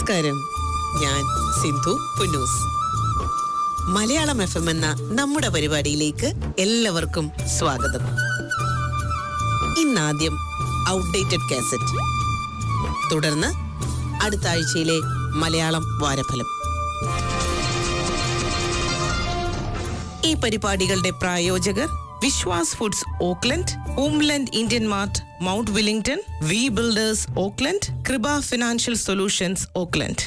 നമസ്കാരം ഞാൻ Sindhu Punnoose Malayalam F M എന്ന നമ്മുടെ പരിപാടിയിലേക്ക് എല്ലാവർക്കും സ്വാഗതം ഇന്നാദ്യം ഔട്ട്ഡേറ്റഡ് കാസറ്റ് തുടർന്ന് അടുത്ത ആഴ്ചയിലെ മലയാളം വാരഫലം ഈ പരിപാടികളുടെ പ്രായോജകർ Vishwas foods Auckland ഉംലൻഡ് Indian mart Mount Wellington V builders Auckland കൃപ financial solutions Auckland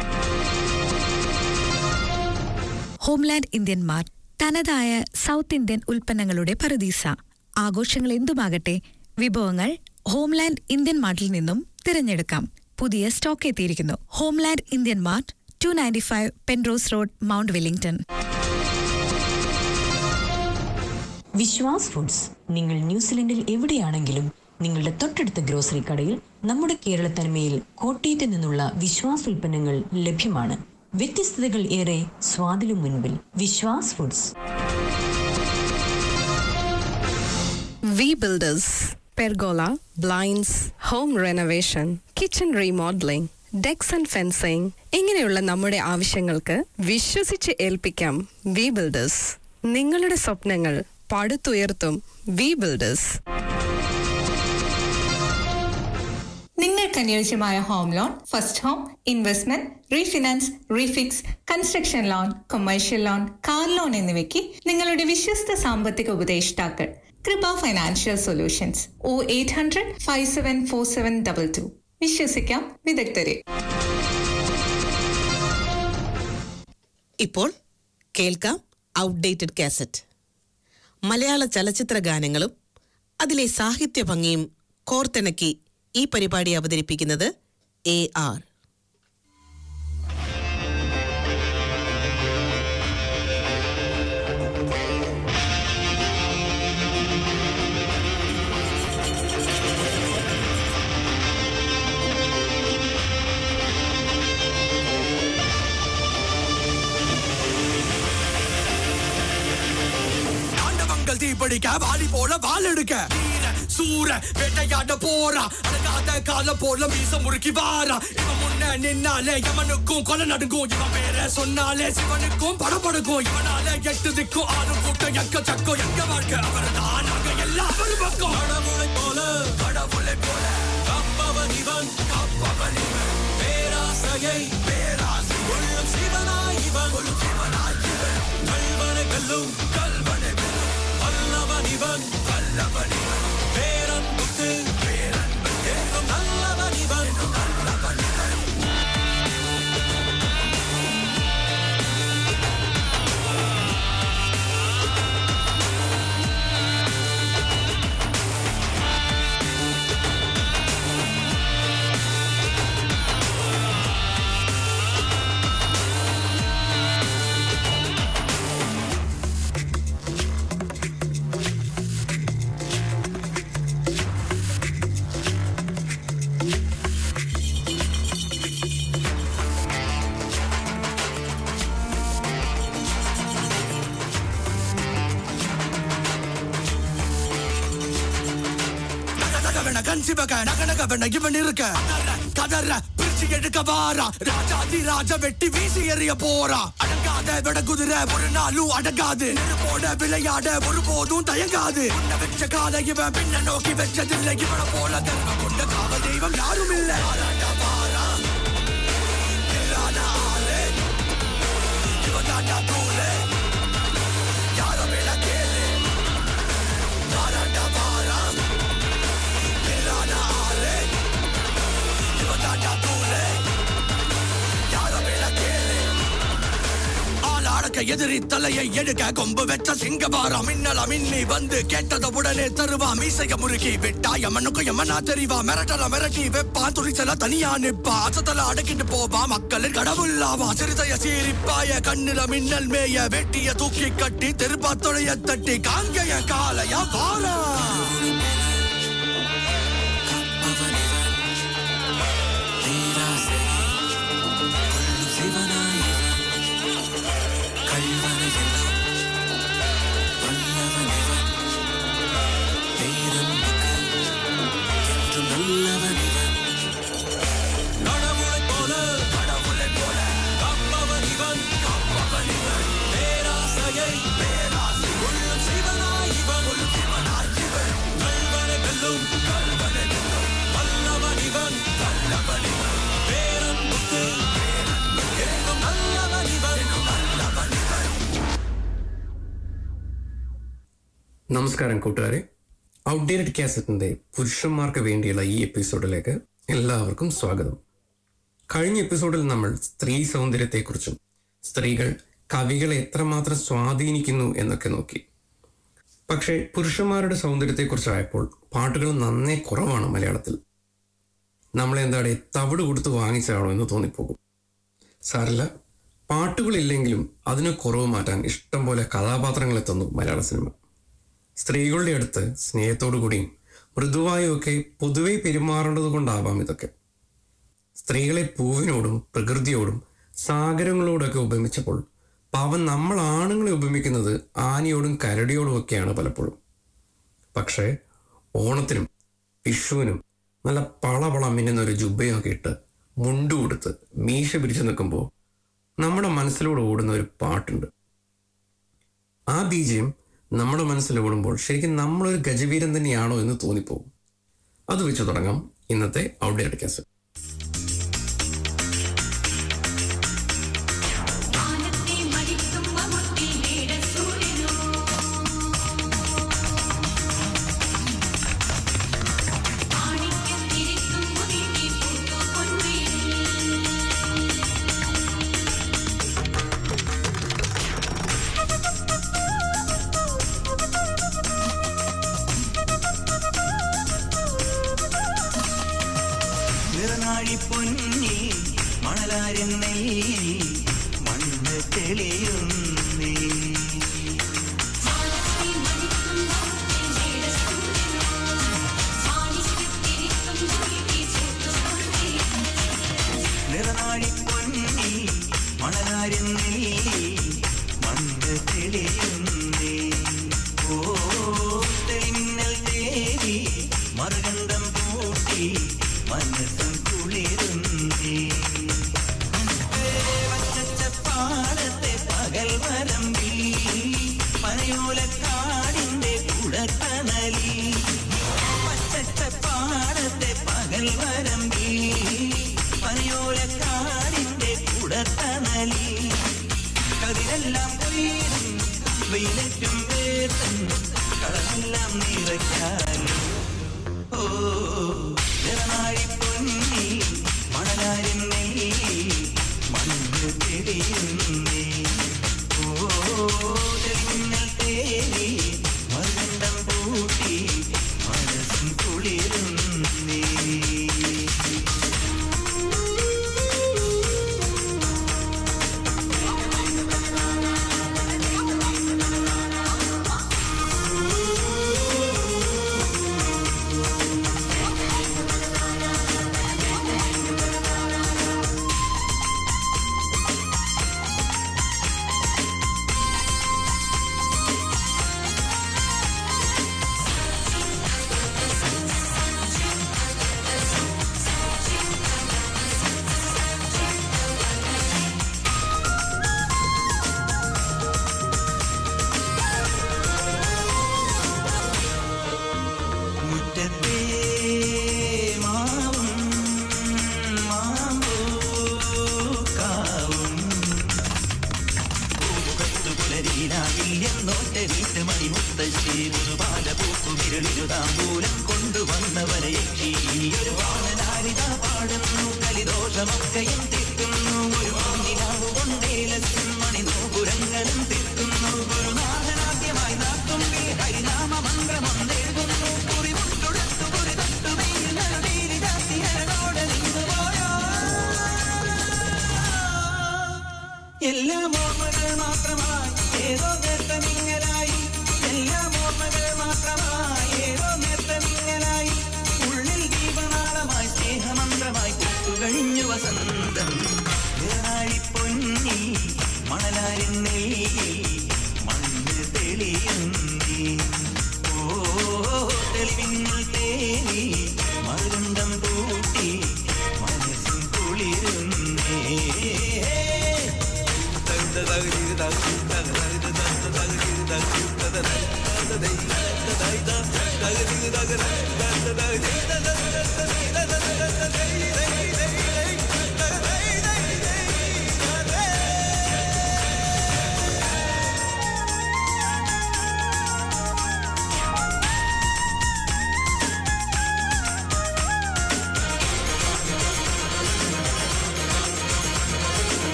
Homeland Indian Mart തനതായ സൗത്ത് ഇന്ത്യൻ ഉൽപ്പന്നങ്ങളുടെ പറുദീസ ആഘോഷങ്ങൾ എന്തുമാകട്ടെ വിഭവങ്ങൾ ഹോംലാൻഡ് ഇന്ത്യൻ മാർട്ടിൽ നിന്നും തിരഞ്ഞെടുക്കാം പുതിയ സ്റ്റോക്ക് എത്തിയിരിക്കുന്നു homeland Indian mart two ninety five Penrose road Mount Wellington Vishwas foods നിങ്ങൾ ന്യൂസിലൻഡിൽ എവിടെയാണെങ്കിലും നിങ്ങളുടെ തൊട്ടടുത്ത ഗ്രോസറി കടയിൽ നമ്മുടെ കേരളത്തനിമയിൽ കോട്ടയത്ത് നിന്നുള്ള വിശ്വാസ് ഉൽപ്പന്നങ്ങൾ ലഭ്യമാണ് വ്യത്യസ്തതകൾ ഏറെ സ്വാദിലും മുൻപിൽ Vishwas foods V builders pergola blinds home renovation kitchen remodelling decks and fencing ഇങ്ങനെയുള്ള നമ്മുടെ ആവശ്യങ്ങൾക്ക് വിശ്വസിച്ച് ഏൽപ്പിക്കാം വി ബിൽഡേഴ്സ് നിങ്ങളുടെ സ്വപ്നങ്ങൾ പടുത്തുയർത്തും വി ബിൽഡേഴ്സ് നിങ്ങൾക്ക് അനുയോജ്യമായ home loan first home investment refinance refix construction loan commercial loan car loan എന്നിവയ്ക്ക് നിങ്ങളുടെ വിശ്വസ്ത സാമ്പത്തിക ഉപദേഷ്ടാക്കൾ Krupa financial solutions O eight hundred five seven four seven double two വിശ്വസിക്കാം വിദഗ്ധരെ ഇപ്പോൾ കേൾക്കാം ഔട്ട്ഡേറ്റഡ് കാസറ്റ് മലയാള ചലച്ചിത്ര ഗാനങ്ങളും അതിലെ സാഹിത്യ ഭംഗിയും കോർത്തിണക്കി ഈ പരിപാടി അവതരിപ്പിക്കുന്നത് എ ആർ தாண்டவங்கள் தீப்பிடிக்க வாலி போல வால் எடுக்க வீர சூர வேட்டையாட போறா அடங்காத கால போல மீச முறுக்கி வாரா இவன் முன்ன நின்னாலே எவனுக்கும் கொலை நடுங்கும் இவன் பேர சொன்னாலே சிவனுக்கும் படபடுக்கும் இவனால எட்டு திக்கும் ஆறு கூட்டம் எக்க சக்கம் எங்க வாழ்க்கை அவர் தான் நாங்க எல்லாம் அவர் பக்கம் கடவுளை போல கடவுளை போல கப்பவன் இவன் கப்பவன் இவன் பேராசையை பேராசை கொள்ளும் சிவனாய் இவன் கொள்ளும் சிவனாய் இவன் கல்வனை கல்லும் கல்வனை வெல்லும் வல்லவன் இவன் வல்லவன் இவன் பேரன்புக்கு பேரன்பு என்றும் நல்லவன் இவன் நல்லவன் இவன் நகநகவென கண் சிவக நகநகவென இவன் இருக்க கதற பிரிச்சு எடுக்க வாரா ராஜாதி ராஜ வெட்டி வீசி எறிய போறா அடங்காத விட குதிரை ஒரு நாளும் அடங்காது நெருப்போட விளையாட ஒருபோதும் தயங்காது உன்னை வச்ச கால இவன் பின்ன நோக்கி வச்சதில்லை இவனை போல தர்மம் கொண்ட காவல் தெய்வம் யாரும் இல்ல வாராண்டா வாரா மேலான ஆளு இவன் தாண்டா தூளு யார வேணா கேளு வாராண்டா வாரா மேலான ஆளு இவன் தாண்டா தூளு யார வேணா கேளு ஆள் அடக்க எதிரி தலையை எடுக்க கொம்பு வெச்ச சிங்கவாரா மின்னல மின்னி வந்து கேட்டத உடனே தருவா மீசைய முறுக்கி விட்டா எமனுக்கு எமனா தெரிவா மிரட்டல மிரட்டி வெப்பா துணிச்சல தனியா நிப்பா அசத்தல அடக்கிட்டு போவா மக்களின் கடவுளாவா சிறுதைய சீரிப்பாய கண்ணில மின்னல் மேய வெட்டிய தூக்கி கட்டி தெருப்பா தொடைய தட்டி காங்கைய காலையா வாரா கடவுளைப் போல നമസ്കാരം കൂട്ടുകാരെ ഔട്ട്ഡേറ്റഡ് കാസറ്റിന്റെ പുരുഷന്മാർക്ക് വേണ്ടിയുള്ള ഈ എപ്പിസോഡിലേക്ക് എല്ലാവർക്കും സ്വാഗതം കഴിഞ്ഞ എപ്പിസോഡിൽ നമ്മൾ സ്ത്രീ സൗന്ദര്യത്തെക്കുറിച്ചും സ്ത്രീകൾ കവികളെ എത്രമാത്രം സ്വാധീനിക്കുന്നു എന്നൊക്കെ നോക്കി പക്ഷേ പുരുഷന്മാരുടെ സൗന്ദര്യത്തെക്കുറിച്ചായപ്പോൾ പാട്ടുകൾ നന്നേ കുറവാണ് മലയാളത്തിൽ നമ്മളെന്താടെ തവിട് കൊടുത്ത് വാങ്ങിച്ചാണോ എന്ന് തോന്നിപ്പോകും സാരല്ല പാട്ടുകളില്ലെങ്കിലും അതിന് കുറവ് മാറ്റാൻ ഇഷ്ടം പോലെ കഥാപാത്രങ്ങളെ തന്നു മലയാള സിനിമ സ്ത്രീകളുടെ അടുത്ത് സ്നേഹത്തോടു കൂടിയും മൃദുവായും ഒക്കെ പൊതുവെ പെരുമാറേണ്ടത് കൊണ്ടാവാം ഇതൊക്കെ സ്ത്രീകളെ പൂവിനോടും പ്രകൃതിയോടും സാഗരങ്ങളോടൊക്കെ ഉപമിച്ചപ്പോൾ പാവം നമ്മൾ ആണുങ്ങളെ ഉപമിക്കുന്നത് ആനയോടും കരടിയോടും ഒക്കെയാണ് പലപ്പോഴും പക്ഷേ ഓണത്തിനും വിഷുവിനും നല്ല പളപള മിന്നുന്ന ഒരു ജുബയൊക്കെ ഇട്ട് മുണ്ടു കൊടുത്ത് മീശ പിരിച്ചു നിൽക്കുമ്പോൾ നമ്മുടെ മനസ്സിലൂടെ ഓടുന്ന ഒരു പാട്ടുണ്ട് ആ ബീജം നമ്മുടെ മനസ്സിൽ ഓടുമ്പോൾ ശരിക്കും നമ്മളൊരു ഗജവീരൻ തന്നെയാണോ എന്ന് തോന്നിപ്പോകും അത് വെച്ച് തുടങ്ങാം ഇന്നത്തെ ഔട്ട്ഡേറ്റ് കാസറ്റ് നിറനാഴി പൊന്നി മണലാരൻ നെല്ലി മണ്ണ് തെളിയുന്നേ നിറനാഴി പൊന്നി മണലാരൻ നെല്ലി മണ്ണ് തെളിയുന്നേ ഓ തെളിമിന്നൽ തേടി മറുകണ്ഠം പൂട്ടി മനസ്സും കുളിരുന്നേ പാടത്തെ പകൽ വരമ്പി പനയോലക്കാടിന്റെ കുടത്തണലി പാടത്തെ പകൽ വരമ്പി പനയോലക്കാടിന്റെ കുടത്തണലി കതിരെല്ലാം കൊയ്തും വെയിലറ്റും വേർത്തും കളമെല്ലാം നിറയ്ക്കാനും ഓ നിറനാഴി പൊന്നി മണലാരിൻ നെല്ലി മണ്ണ് തെളിയുന്നേ ഓ തെളിമിന്നൽ തേടി മകണ്ടം പൂട്ടി മനസ്സും കുളിരുന്നേ മുറ്റത്തെ മാവും മാമ്പൂക്കാവും പൂമുഖത്തു പുലരീനാവില്ലെന്നോറ്റ വീട്ടുമണി മുത്തശ്ശി പുതുപാല പൂക്കുമിരളിരുതാമ്പൂലം കൊണ്ടുവന്നവരെ യക്ഷി ഒരു വാണനാരിത പാടുന്നു കലിദോഷമൊക്കെയും തീർക്കുന്നു ഒരു മഞ്ഞിനാവ് കൊണ്ടേലസും മണി നോപുരങ്ങളും തീർക്കുന്നു ഗുരുനാഥനാദ്യമായി നാട്ടുമ്പി ഹരിനാമ മന്ത്രമൊന്നെഴുതുന്നു കുറിമുട്ടുടത്തു കുറി തൊട്ടു വെയിൽ ജാത്തികളോട് നിന്നുപോയോ എല്ലാം ഓർമ്മകൾ മാത്രമായി ഏതോ നേർത്തമിങ്ങലായി എല്ലാം ഓർമ്മകൾ മാത്രമായി ഏതോ നേർത്തമിങ്ങലായി ഉള്ളിൽ ദീപനാളമായി സ്നേഹമന്ത്രമായി കഴിഞ്ഞു വസന്തം നിറനാഴി പൊന്നി മണലാരിൻ നെല്ലി മണ്ണ് തെളിയുന്നേ ഓ തെളിവിങ്ങൾ തേടി മറുകണ്ഠം കൂട്ടി മനസ്സും കുളിരുന്നേ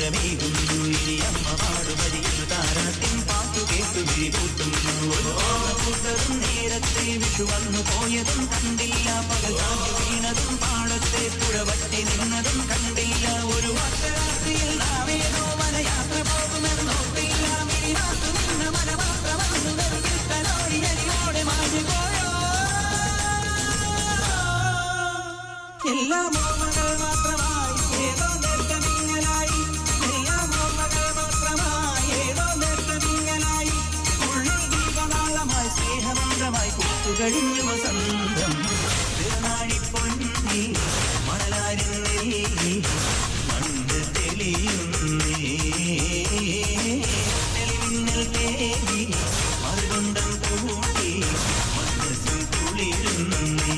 മധുരമേകുന്നു ഇനി അമ്മ പാടുവരിയിൽ താരാട്ടിൻ പാട്ടു കേട്ടു വിരികൂട്ടുന്നു ഒരു ഓർമ്മ പൂത്തതും നേരത്തെ വിഷു വന്നു പോയതും കണ്ടില്ല പകൽ കാഞ്ഞു വീണതും പാടത്തെ പുഴ വറ്റി നിന്നതും കണ്ടില്ല ഒരു അർദ്ധരാത്രിയിൽ നാമേതോ വനയാത്ര പോകുമെന്നോർത്തില്ല മിനിമാത്തു നിന്ന മന മാത്രമന്നു നെറുകിട്ടലോടി അരിയോടെ മാഞ്ഞു പോയോ എല്ലാം ഓർമ്മകൾ മാത്രമായി ഏതോ നേർക്കമിങ്ങലായി എല്ലാം ഓർമ്മകൾ മാത്രമായി ഏതോ നേർക്കമിങ്ങലായി ഉള്ളിൽ ദീപനാളമായി സ്നേഹമന്ത്രമായി പൂത്തുകഴിഞ്ഞു വസന്തം തിരുനാഴി പൊന്നി മണലാരിൽ മണ്ണ് തെളിയുന്നേ തെളിമിന്നൽ തേടി മറുകൊണ്ടം കൂട്ടി മനസ്സിൽ കുളിരുന്നേ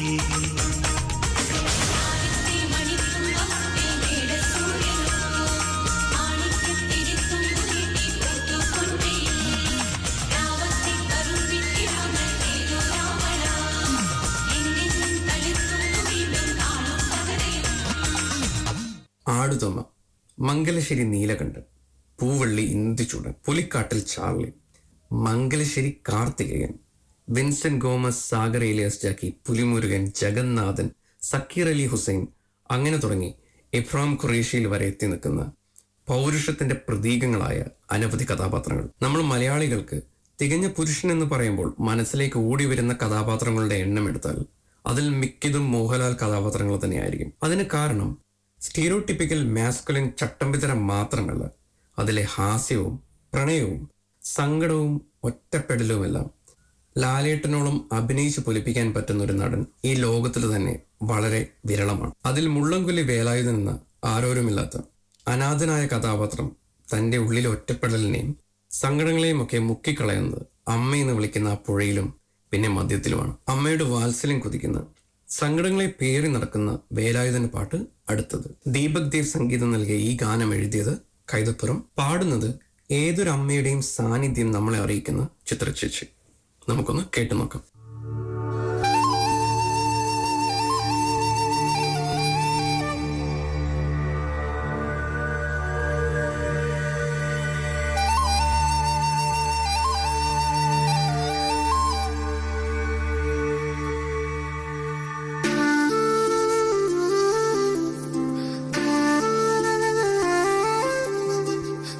Aadu Thoma Mangalassery Neelakantan Poovally Induchoodan Pulikkattil Charlie Mangalassery Karthikeyan Vincent Gomez Sagar alias Jackie Pulimurugan Jagannathan Zakir Ali Hussain അങ്ങനെ തുടങ്ങി ഇബ്രാം ഖുറേഷിയിൽ വരെ എത്തി നിൽക്കുന്ന പൗരുഷത്തിന്റെ പ്രതീകങ്ങളായ അനവധി കഥാപാത്രങ്ങൾ നമ്മൾ മലയാളികൾക്ക് തികഞ്ഞ പുരുഷൻ എന്ന് പറയുമ്പോൾ മനസ്സിലേക്ക് ഓടി വരുന്ന കഥാപാത്രങ്ങളുടെ എണ്ണം എടുത്താൽ അതിൽ മിക്കതും മോഹൻലാൽ കഥാപാത്രങ്ങൾ തന്നെയായിരിക്കും അതിന് കാരണം സ്റ്റീരിയോടിപ്പിക്കൽ മാസ്കുലിൻ ചട്ടമ്പിത്തരം മാത്രമല്ല അതിലെ ഹാസ്യവും പ്രണയവും സങ്കടവും ഒറ്റപ്പെടലുമെല്ലാം ലാലേട്ടനോളം അഭിനയിച്ച് പൊലിപ്പിക്കാൻ പറ്റുന്ന ഒരു നടൻ ഈ ലോകത്തിൽ തന്നെ വളരെ വിരളമാണ് അതിൽ മുള്ളംകൊല്ലി വേലായുധൻ എന്ന ആരോരുമില്ലാത്ത അനാഥനായ കഥാപാത്രം തന്റെ ഉള്ളിലെ ഒറ്റപ്പെടലിനെയും സങ്കടങ്ങളെയും ഒക്കെ മുക്കിക്കളയുന്നത് അമ്മയെന്ന് വിളിക്കുന്ന ആ പുഴയിലും പിന്നെ മദ്യത്തിലുമാണ് അമ്മയുടെ വാത്സല്യം കുതിക്കുന്ന സങ്കടങ്ങളെ പേറി നടക്കുന്ന വേലായുധന്റെ പാട്ട് അടുത്തത് ദീപക് ദേവ് സംഗീതം നൽകിയ ഈ ഗാനം എഴുതിയത് കൈതപ്പുറം പാടുന്നത് ഏതൊരു അമ്മയുടെയും സാന്നിധ്യം നമ്മളെ അറിയിക്കുന്ന ചിത്രചേച്ചി നമുക്കൊന്ന് കേട്ടു നോക്കാം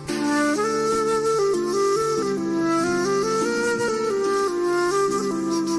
Thank you.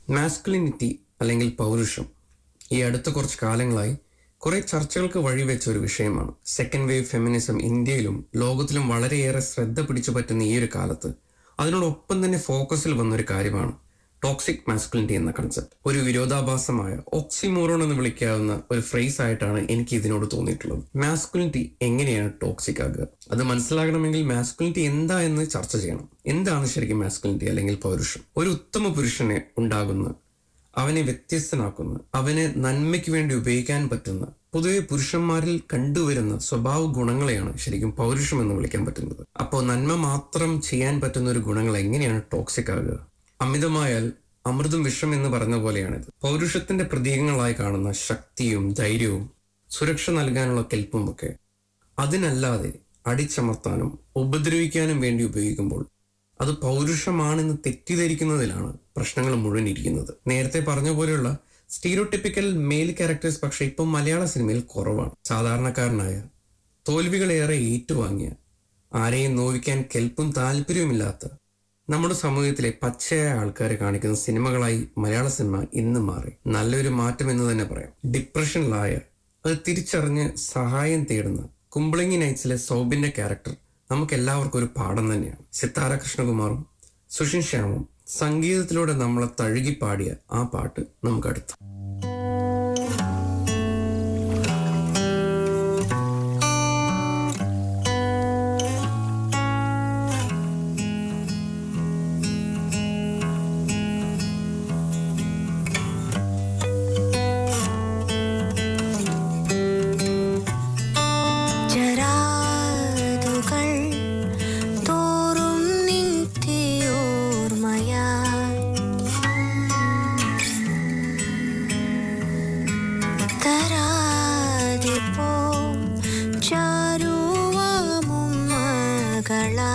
മാസ്കുലിനിറ്റി അല്ലെങ്കിൽ പൗരുഷം ഈ അടുത്ത കുറച്ച് കാലങ്ങളായി കുറെ ചർച്ചകൾക്ക് വഴിവെച്ച ഒരു വിഷയമാണ് സെക്കൻഡ് വേവ് ഫെമിനിസം ഇന്ത്യയിലും ലോകത്തിലും വളരെയേറെ ശ്രദ്ധ പിടിച്ചു പറ്റുന്ന ഈ ഒരു കാലത്ത് അതിനോടൊപ്പം തന്നെ ഫോക്കസിൽ വന്ന ഒരു കാര്യമാണ് ടോക്സിക് മാസ്കുലിനിറ്റി എന്ന കൺസെപ്റ്റ് ഒരു വിരോധാഭാസമായ ഓക്സിമോറോൺ എന്ന് വിളിക്കാവുന്ന ഒരു ഫ്രേസ് ആയിട്ടാണ് എനിക്ക് ഇതിനോട് തോന്നിയിട്ടുള്ളത് മാസ്കുലിനിറ്റി എങ്ങനെയാണ് ടോക്സിക് ആകുക അത് മനസ്സിലാകണമെങ്കിൽ മാസ്കുലിനിറ്റി എന്താ എന്ന് ചർച്ച ചെയ്യണം എന്താണ് ശരിക്കും മാസ്കുലിനിറ്റി അല്ലെങ്കിൽ പൗരുഷം ഒരു ഉത്തമ പുരുഷനെ ഉണ്ടാകുന്ന അവനെ വ്യത്യസ്തനാക്കുന്ന അവനെ നന്മയ്ക്ക് വേണ്ടി ഉപയോഗിക്കാൻ പറ്റുന്ന പൊതുവെ പുരുഷന്മാരിൽ കണ്ടുവരുന്ന സ്വഭാവ ഗുണങ്ങളെയാണ് ശരിക്കും പൗരുഷം എന്ന് വിളിക്കാൻ പറ്റുന്നത് അപ്പോൾ നന്മ മാത്രം ചെയ്യാൻ പറ്റുന്ന ഒരു ഗുണങ്ങൾ എങ്ങനെയാണ് ടോക്സിക് ആകുക അമിതമായാൽ അമൃതും വിഷം എന്ന് പറഞ്ഞ പോലെയാണിത് പൗരുഷത്തിന്റെ പ്രതീകങ്ങളായി കാണുന്ന ശക്തിയും ധൈര്യവും സുരക്ഷ നൽകാനുള്ള കെൽപ്പും ഒക്കെ അതിനല്ലാതെ അടിച്ചമർത്താനും ഉപദ്രവിക്കാനും വേണ്ടി ഉപയോഗിക്കുമ്പോൾ അത് പൗരുഷമാണെന്ന് തെറ്റിദ്ധരിക്കുന്നതിലാണ് പ്രശ്നങ്ങൾ മുഴുവൻ ഇരിക്കുന്നത് നേരത്തെ പറഞ്ഞ പോലെയുള്ള സ്റ്റീരിയോട്ടിപ്പിക്കൽ മെയിൽ ക്യാരക്ടേഴ്സ് പക്ഷെ ഇപ്പം മലയാള സിനിമയിൽ കുറവാണ് സാധാരണക്കാരനായ തോൽവികളേറെ ഏറ്റുവാങ്ങിയ ആരെയും നോവിക്കാൻ കെൽപ്പും താല്പര്യവുമില്ലാത്ത നമ്മുടെ സമൂഹത്തിലെ പച്ചയായ ആൾക്കാരെ കാണിക്കുന്ന സിനിമകളായി മലയാള സിനിമ ഇന്ന് മാറി നല്ലൊരു മാറ്റം എന്ന് തന്നെ പറയാം ഡിപ്രഷനിലായ അത് തിരിച്ചറിഞ്ഞ് സഹായം തേടുന്ന കുമ്പളങ്ങി നൈറ്റ്സിലെ സൗബിന്റെ ക്യാരക്ടർ നമുക്ക് എല്ലാവർക്കും ഒരു പാഠം തന്നെയാണ് സിത്താര കൃഷ്ണകുമാറും സുഷിൻ ശ്യാമും സംഗീതത്തിലൂടെ നമ്മളെ തഴുകി പാടിയ ആ പാട്ട് നമുക്ക് അടുത്ത് ജരാതുകൾ തോറും നിന്തിയോർമയാ തരാതിപ്പോ ചാരുവാമും മകളാ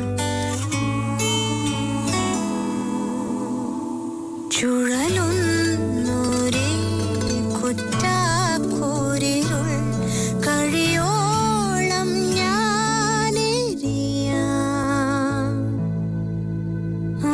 ചുഴലുന്നൊരേ കുറ്റാക്കൂരിരുൾ കഴിയോളം ഞാനെരിയാം ആ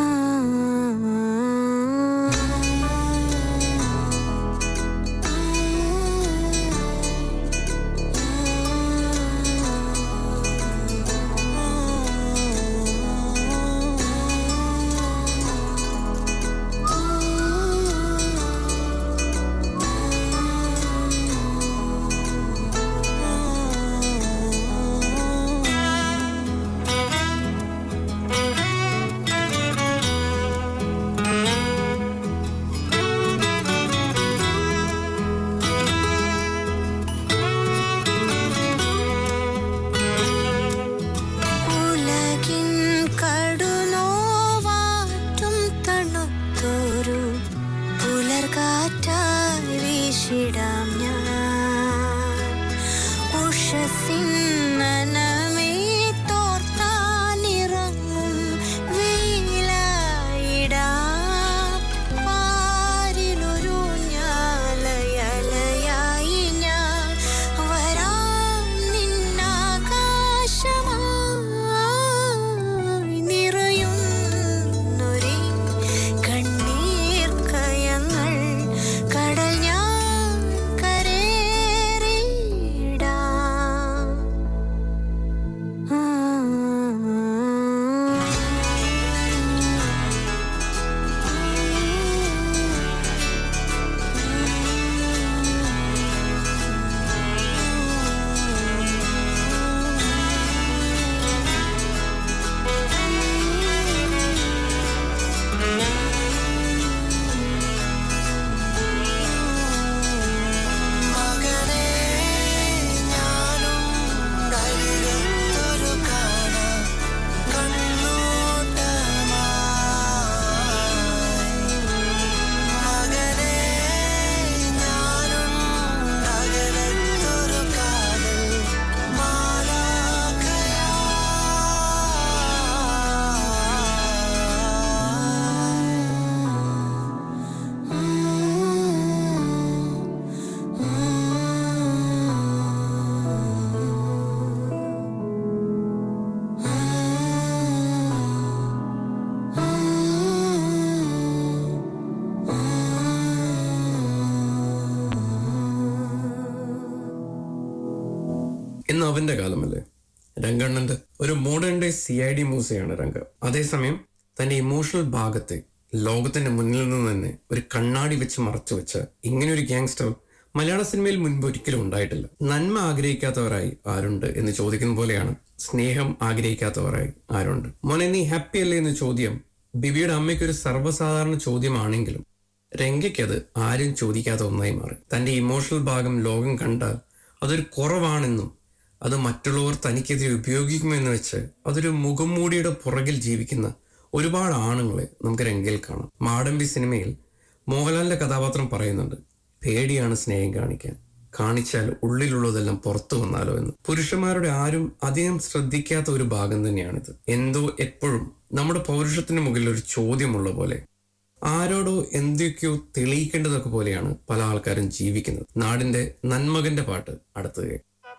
എന്ന് അവന്റെ കാലമല്ലേ രംഗണ്ണന്റെ ഒരു modern day C I D മൂസയാണ് രംഗ അതേസമയം തന്റെ ഇമോഷണൽ ഭാഗത്തെ ലോകത്തിന്റെ മുന്നിൽ നിന്ന് തന്നെ ഒരു കണ്ണാടി വെച്ച് മറച്ചു വെച്ച ഇങ്ങനെ ഒരു ഗ്യാങ്സ്റ്റർ മലയാള സിനിമയിൽ മുൻപ് ഒരിക്കലും ഉണ്ടായിട്ടില്ല നന്മ ആഗ്രഹിക്കാത്തവരായി ആരുണ്ട് എന്ന് ചോദിക്കുന്ന പോലെയാണ് സ്നേഹം ആഗ്രഹിക്കാത്തവരായി ആരുണ്ട് മോനെ നീ ഹാപ്പി അല്ലേ എന്ന ചോദ്യം ബിബിയുടെ അമ്മയ്ക്ക് ഒരു സർവ്വസാധാരണ ചോദ്യമാണെങ്കിലും രംഗയ്ക്കത് ആരും ചോദിക്കാത്ത ഒന്നായി മാറി തന്റെ ഇമോഷണൽ ഭാഗം ലോകം കണ്ടാൽ അതൊരു കുറവാണെന്നും അത് മറ്റുള്ളവർ തനിക്കെതിരെ ഉപയോഗിക്കുമെന്ന് വെച്ച് അതൊരു മുഖംമൂടിയുടെ പുറകിൽ ജീവിക്കുന്ന ഒരുപാട് ആണുങ്ങളെ നമുക്ക് രംഗയിൽ കാണാം മാടമ്പി സിനിമയിൽ മോഹൻലാലിന്റെ കഥാപാത്രം പറയുന്നുണ്ട് പേടിയാണ് സ്നേഹം കാണിക്കാൻ കാണിച്ചാൽ ഉള്ളിലുള്ളതെല്ലാം പുറത്തു വന്നാലോ എന്ന് പുരുഷന്മാരുടെ ആരും അധികം ശ്രദ്ധിക്കാത്ത ഒരു ഭാഗം തന്നെയാണിത് എന്തോ എപ്പോഴും നമ്മുടെ പൗരുഷത്തിന് മുകളിൽ ഒരു ചോദ്യമുള്ള പോലെ ആരോടോ എന്തൊക്കെയോ തെളിയിക്കേണ്ടതൊക്കെ പോലെയാണ് പല ആൾക്കാരും ജീവിക്കുന്നത് നാടിന്റെ നന്മകന്റെ പാട്ട് അടുത്തത്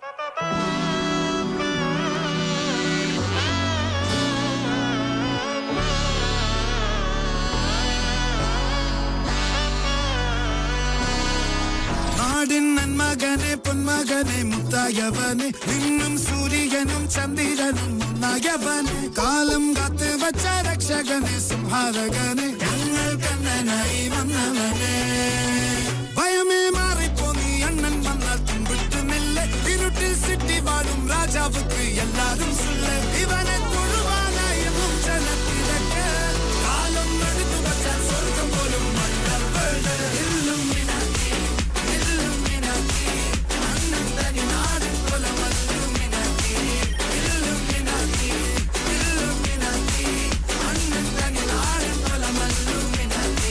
നാടിൻ നന്മകനെ പൊന്മകനെ മുത്തായവനെ നിന്നും സൂര്യനും ചന്ദ്രനും ഒന്നായവനെ കാലം കാത്ത് വച്ച രക്ഷകനെ സംഹാരകനെ ഞങ്ങൾ കണ്ണനായി വന്നവനെ ഭയമേ മാറിപ്പോ നീ അണ്ണൻ വന്നാൽ തുമ്പിട്ട് നെല്ല് ഇരുട്ടിൽ സിറ്റി വാഴും രാജാവുക്ക് എല്ലാരും സുല്ല ഇവനെ തൊഴുവാനായി എന്നും ജനത്തിരക്ക് കാലം എടുത്തു വച്ചാൽ സ്വർഗം പോലും മണ്ഡൽ വീട് ഇല്ലുമിനാറ്റി ഇല്ലുമിനാറ്റി അണ്ണൻ തനി നാടൻ കൊലം ഇല്ലുമിനാറ്റി ഇല്ലുമിനാറ്റി ഇല്ലുമിനാറ്റി അണ്ണൻ തനി നാടൻ കൊലം ഇല്ലുമിനാറ്റി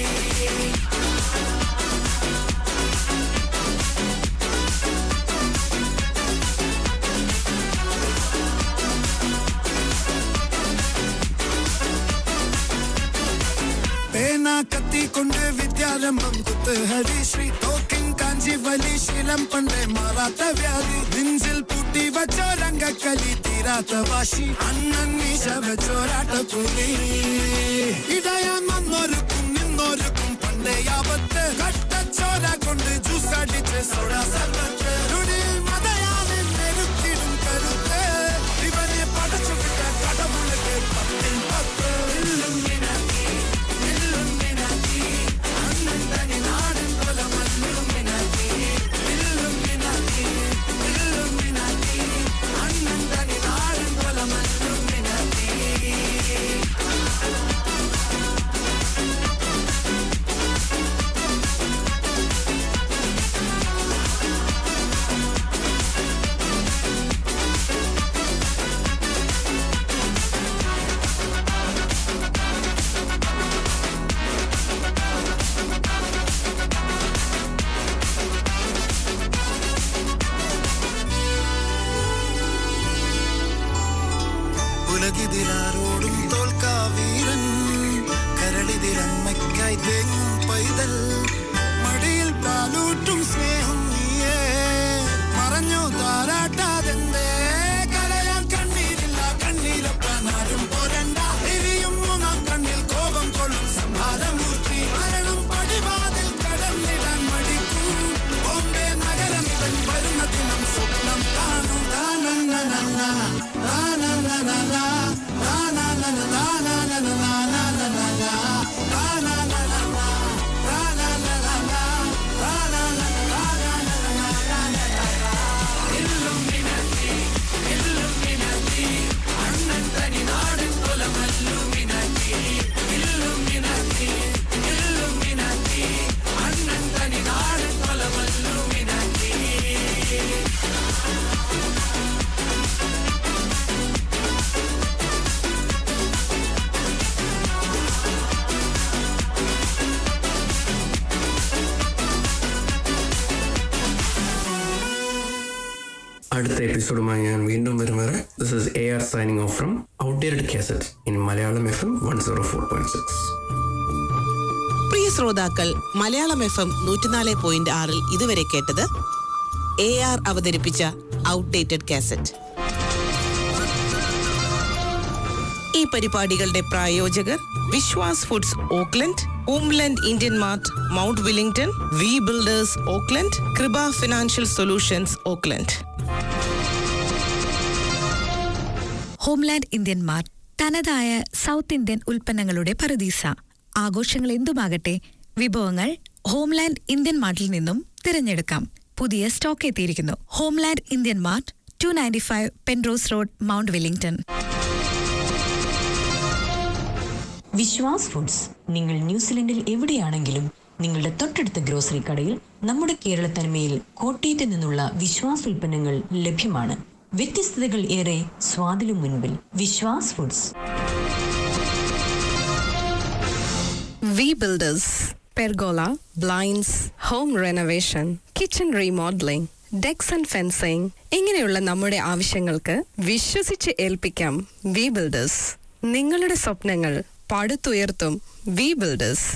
പേന കത്തിക്കൊണ്ട് വിദ്യാരംഭം കുത്ത് ഹരിശ്രീ തോക്കിൻ കാഞ്ചി വലി ശീലം പണ്ടേ മാറാത്ത വ്യാധി നെഞ്ചിൽ പൂട്ടി വച്ചോ രംഗക്കലി തീരാത്ത വാശി അണ്ണൻ മീശ വെച്ചോരാട്ട പുലി ഇടയാൻ വന്നൊരുക്കും നിന്നൊരുക്കും പണ്ടേ ആപത്ത് കട്ടച്ചോര കൊണ്ട് ജ്യൂസ് അടിച്ച് സോഡ സർവത്ത് നുടിയിൽ മതയാളിൽ നെരുക്കിടും കരുത്ത് ഇവനെ പടച്ചു വിട്ട കടവുളുക്ക് പത്തിൽ പത്ത് ഇല്ലുമിനാറ്റി ഇല്ലുമിനാറ്റി അണ്ണൻ തനി നാടൻ കൊലം ഇല്ലുമിനാറ്റി ഇല്ലുമിനാറ്റി ഇല്ലുമിനാറ്റി അണ്ണൻ തനി നാടൻ കൊലം ഇല്ലുമിനാറ്റി ഉലകിതിരാരോടും തോൽക്കാ വീരൻ കരളിതിരമ്മയ്ക്കായി തേങ്ങും പൈതൽ മടിയിൽ പാലൂട്ടും സ്നേഹം നീയേ മറഞ്ഞു താരാട്ടാതെന്തേ കരയാൻ കണ്ണീരില്ല കണ്ണീരൊപ്പാൻ ആരും പോരണ്ട എരിയും മൂന്നാം കണ്ണിൽ കോപം കൊള്ളും സംഹാരമൂർത്തി മരണം പടിവാതിൽ കടന്നിടാൻ മടിക്കും ബോംബെ നഗരം ഇവൻ വരുന്ന ദിനം സ്വപ്നം കാണും താനന്നനന്ന, താനന്നനന്ന, താനന്നന, താനന്നന, താനന്നനന്ന, താനന്നനന്ന, താനന്നനന്ന, താനന്നന, ഇല്ലുമിനാറ്റി, ഇല്ലുമിനാറ്റി, അണ്ണൻ തനി നാടൻ കൊലം ഇല്ലുമിനാറ്റി, ഇല്ലുമിനാറ്റി, ഇല്ലുമിനാറ്റി, അണ്ണൻ തനി നാടൻ കൊലം ഇല്ലുമിനാറ്റി. അടുത്ത എപ്പിസോഡുമായി ഞാൻ വീണ്ടും വരും വരെ this is A R signing off from outdated cassette in Malayalam F M one zero four point six പ്രിയ ശ്രോതാക്കൾ മലയാളം എഫ് എം നൂറ്റിനാല് പോയിന്റ് ആറിൽ ഇതുവരെ കേട്ടത് എ ആർ അവതരിപ്പിച്ച ഔട്ട്ഡേറ്റഡ് കാസറ്റ് ഈ പരിപാടികളുടെ പ്രായോജകർ Vishwas foods Auckland ഉംലൻഡ് Indian mart Mount Wellington V builders Auckland കൃപ financial solutions Auckland homeland Indian mart തനതായ സൗത്ത് ഇന്ത്യൻ ഉൽപ്പന്നങ്ങളുടെ പറുദീസ ആഘോഷങ്ങൾ എന്തുമാകട്ടെ വിഭവങ്ങൾ ഹോംലാൻഡ് ഇന്ത്യൻ മാർട്ടിൽ നിന്നും തിരഞ്ഞെടുക്കാം പുതിയ സ്റ്റോക്ക് എത്തിയിരിക്കുന്നു homeland Indian mart two ninety five Penrose road Mount Wellington Vishwas foods നിങ്ങൾ ന്യൂസിലൻഡിൽ എവിടെയാണെങ്കിലും നിങ്ങളുടെ തൊട്ടടുത്ത ഗ്രോസറി കടയിൽ നമ്മുടെ കേരളത്തനിമയിൽ കോട്ടയത്ത് നിന്നുള്ള വിശ്വാസ് ഉൽപ്പന്നങ്ങൾ ലഭ്യമാണ് വ്യത്യസ്തതകൾ ഏറെ സ്വാദിലും മുൻപിൽ Vishwas foods V builders pergola blinds home renovation kitchen remodelling decks and fencing ഇങ്ങനെയുള്ള നമ്മുടെ ആവശ്യങ്ങൾക്ക് വിശ്വസിച്ച് ഏൽപ്പിക്കാം വി ബിൽഡേഴ്സ് നിങ്ങളുടെ സ്വപ്നങ്ങൾ പടുത്തുയർത്തും വി ബിൽഡേഴ്സ്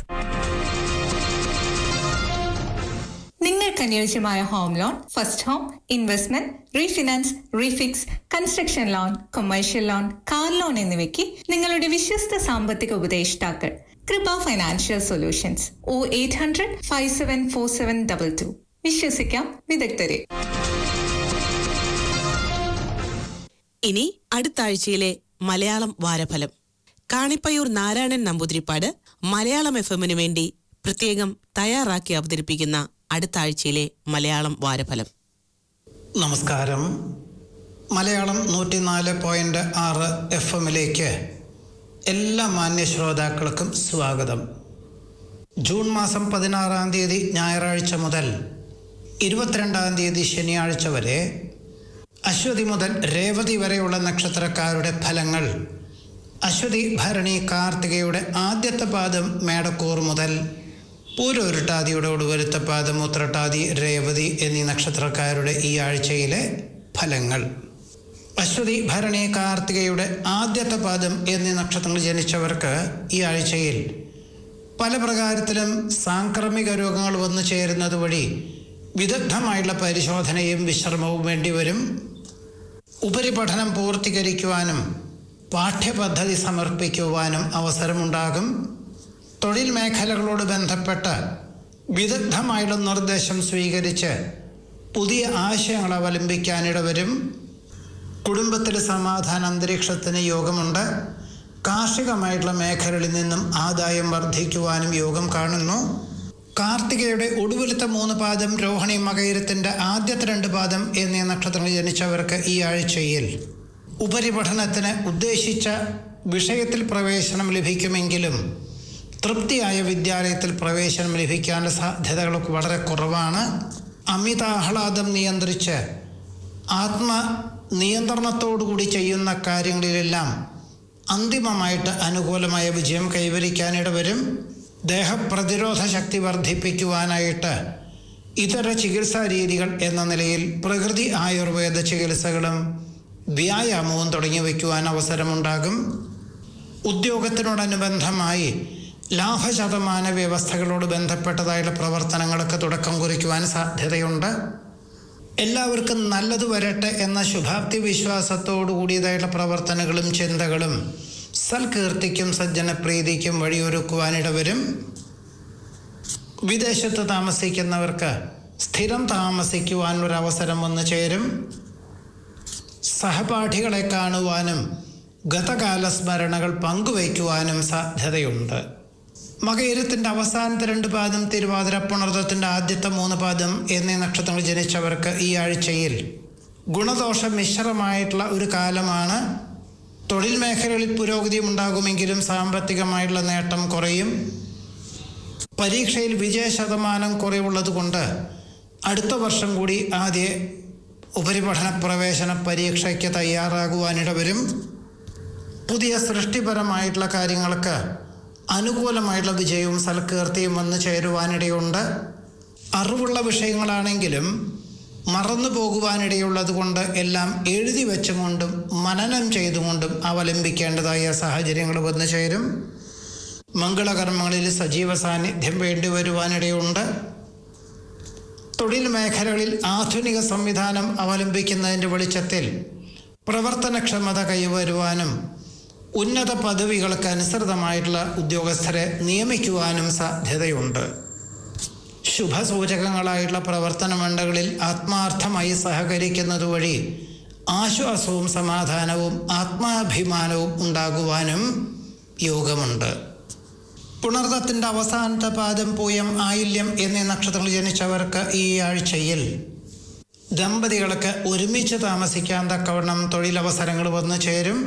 നിങ്ങൾക്ക് അനുയോജ്യമായ home loan first home investment refinance refix construction loan commercial loan car loan എന്നിവയ്ക്ക് നിങ്ങളുടെ വിശ്വസ്ത സാമ്പത്തിക ഉപദേഷ്ടാക്കൾ Krupa financial solutions O eight hundred five seven four seven double two വിശ്വസിക്കാം വിദഗ്ധരെ ഇനി അടുത്ത ആഴ്ചയിലെ മലയാളം വാരഫലം കാണിപ്പയൂർ നാരായണൻ നമ്പൂതിരിപ്പാട് മലയാളം എഫ് എമ്മിനു വേണ്ടി പ്രത്യേകം തയ്യാറാക്കി അവതരിപ്പിക്കുന്ന അടുത്ത ആഴ്ചയിലെ മലയാളം വാരഫലം നമസ്കാരം മലയാളം നൂറ്റിനാല് പോയിന്റ് ആറ് എഫ് എമ്മിലേക്ക് എല്ലാ മാന്യ ശ്രോതാക്കൾക്കും സ്വാഗതം ജൂൺ മാസം പതിനാറാം തീയതി ഞായറാഴ്ച മുതൽ ഇരുപത്തിരണ്ടാം തീയതി ശനിയാഴ്ച വരെ അശ്വതി മുതൽ രേവതി വരെയുള്ള നക്ഷത്രക്കാരുടെ ഫലങ്ങൾ അശ്വതി ഭരണി കാർത്തികയുടെ ആദ്യത്തെ പാദം മേടക്കൂർ മുതൽ പൂരൊരുട്ടാതിയുടെ ഒടുവരുത്ത പാദം ഉത്രട്ടാതി രേവതി എന്നീ നക്ഷത്രക്കാരുടെ ഈ ആഴ്ചയിലെ ഫലങ്ങൾ അശ്വതി ഭരണി കാർത്തികയുടെ ആദ്യത്തെ പാദം എന്നീ നക്ഷത്രങ്ങൾ ജനിച്ചവർക്ക് ഈ ആഴ്ചയിൽ പല പ്രകാരത്തിലും സാംക്രമിക രോഗങ്ങൾ വന്നു ചേരുന്നത് വഴി വിദഗ്ധമായുള്ള പരിശോധനയും വിശ്രമവും വേണ്ടിവരും ഉപരിപഠനം പൂർത്തീകരിക്കുവാനും പാഠ്യപദ്ധതി സമർപ്പിക്കുവാനും അവസരമുണ്ടാകും തൊഴിൽ മേഖലകളോട് ബന്ധപ്പെട്ട് വിദഗ്ധമായുള്ള നിർദ്ദേശം സ്വീകരിച്ച് പുതിയ ആശയങ്ങൾ അവലംബിക്കാനിടവരും കുടുംബത്തിൽ സമാധാന അന്തരീക്ഷത്തിന് യോഗമുണ്ട് കാർഷികമായിട്ടുള്ള മേഖലകളിൽ നിന്നും ആദായം വർദ്ധിക്കുവാനും യോഗം കാണുന്നു കാർത്തികയുടെ ഒടുവിലത്തെ മൂന്ന് പാദം രോഹിണി മകയിരത്തിൻ്റെ ആദ്യത്തെ രണ്ട് പാദം എന്നീ നക്ഷത്രങ്ങൾ ജനിച്ചവർക്ക് ഈ ആഴ്ചയിൽ ഉപരിപഠനത്തിന് ഉദ്ദേശിച്ച വിഷയത്തിൽ പ്രവേശനം ലഭിക്കുമെങ്കിലും തൃപ്തിയായ വിദ്യാലയത്തിൽ പ്രവേശനം ലഭിക്കാനുള്ള സാധ്യതകൾ വളരെ കുറവാണ് അമിതാഹ്ലാദം നിയന്ത്രിച്ച് ആത്മ നിയന്ത്രണത്തോടുകൂടി ചെയ്യുന്ന കാര്യങ്ങളിലെല്ലാം അന്തിമമായിട്ട് അനുകൂലമായ വിജയം കൈവരിക്കാനിടവരും ദേഹപ്രതിരോധ ശക്തി വർദ്ധിപ്പിക്കുവാനായിട്ട് ഇതര ചികിത്സാ രീതികൾ എന്ന നിലയിൽ പ്രകൃതി ആയുർവേദ ചികിത്സകളും വ്യായാമവും തുടങ്ങി വയ്ക്കുവാൻ അവസരമുണ്ടാകും ഉദ്യോഗത്തിനോടനുബന്ധമായി ലാഭശതമാന വ്യവസ്ഥകളോട് ബന്ധപ്പെട്ടതായുള്ള പ്രവർത്തനങ്ങൾക്ക് തുടക്കം കുറിക്കുവാൻ സാധ്യതയുണ്ട് എല്ലാവർക്കും നല്ലത് വരട്ടെ എന്ന ശുഭാപ്തി വിശ്വാസത്തോടു കൂടിയതായിട്ടുള്ള പ്രവർത്തനങ്ങളും ചിന്തകളും സൽകീർത്തിക്കും സജ്ജനപ്രീതിക്കും വഴിയൊരുക്കുവാനിടവരും വിദേശത്ത് താമസിക്കുന്നവർക്ക് സ്ഥിരം താമസിക്കുവാൻ ഒരു അവസരം വന്നു ചേരും സഹപാഠികളെ കാണുവാനും ഗതകാല സ്മരണകൾ പങ്കുവയ്ക്കുവാനും സാധ്യതയുണ്ട് മകയിരത്തിൻ്റെ അവസാനത്തെ രണ്ട് പാദം തിരുവാതിര പുണർദത്തിൻ്റെ ആദ്യത്തെ മൂന്ന് പാദം എന്നീ നക്ഷത്രങ്ങൾ ജനിച്ചവർക്ക് ഈ ആഴ്ചയിൽ ഗുണദോഷ മിശ്രമായിട്ടുള്ള ഒരു കാലമാണ് തൊഴിൽ മേഖലകളിൽ പുരോഗതി ഉണ്ടാകുമെങ്കിലും സാമ്പത്തികമായിട്ടുള്ള നേട്ടം കുറയും പരീക്ഷയിൽ വിജയ ശതമാനം കുറവുള്ളത് കൊണ്ട് അടുത്ത വർഷം കൂടി ആദ്യ ഉപരിപഠന പ്രവേശന പരീക്ഷയ്ക്ക് തയ്യാറാകുവാനിടവരും പുതിയ സൃഷ്ടിപരമായിട്ടുള്ള കാര്യങ്ങൾക്ക് അനുകൂലമായിട്ടുള്ള വിജയവും സൽകീർത്തിയും വന്നു ചേരുവാനിടയുണ്ട് അറിവുള്ള വിഷയങ്ങളാണെങ്കിലും മറന്നു പോകുവാനിടയുള്ളത് കൊണ്ട് എല്ലാം എഴുതി വെച്ചുകൊണ്ടും മനനം ചെയ്തുകൊണ്ടും അവലംബിക്കേണ്ടതായ സാഹചര്യങ്ങൾ വന്നു ചേരും മംഗളകർമ്മങ്ങളിൽ സജീവ സാന്നിധ്യം വേണ്ടി വരുവാനിടയുണ്ട് തൊഴിൽ മേഖലകളിൽ ആധുനിക സംവിധാനം അവലംബിക്കുന്നതിൻ്റെ വെളിച്ചത്തിൽ പ്രവർത്തനക്ഷമത കൈവരുവാനും ഉന്നത പദവികൾക്ക് അനുസൃതമായിട്ടുള്ള ഉദ്യോഗസ്ഥരെ നിയമിക്കുവാനും സാധ്യതയുണ്ട് ശുഭസൂചകങ്ങളായിട്ടുള്ള പ്രവർത്തന മണ്ഡകളിൽ ആത്മാർത്ഥമായി സഹകരിക്കുന്നത് വഴി ആശ്വാസവും സമാധാനവും ആത്മാഭിമാനവും ഉണ്ടാകുവാനും യോഗമുണ്ട് പുണർദത്തിൻ്റെ അവസാനത്തെ പാദം പൂയം ആയില്യം എന്നീ നക്ഷത്രങ്ങൾ ജനിച്ചവർക്ക് ഈ ആഴ്ചയിൽ ദമ്പതികൾക്ക് ഒരുമിച്ച് താമസിക്കാൻ തക്കവണ്ണം തൊഴിലവസരങ്ങൾ വന്നു ചേരും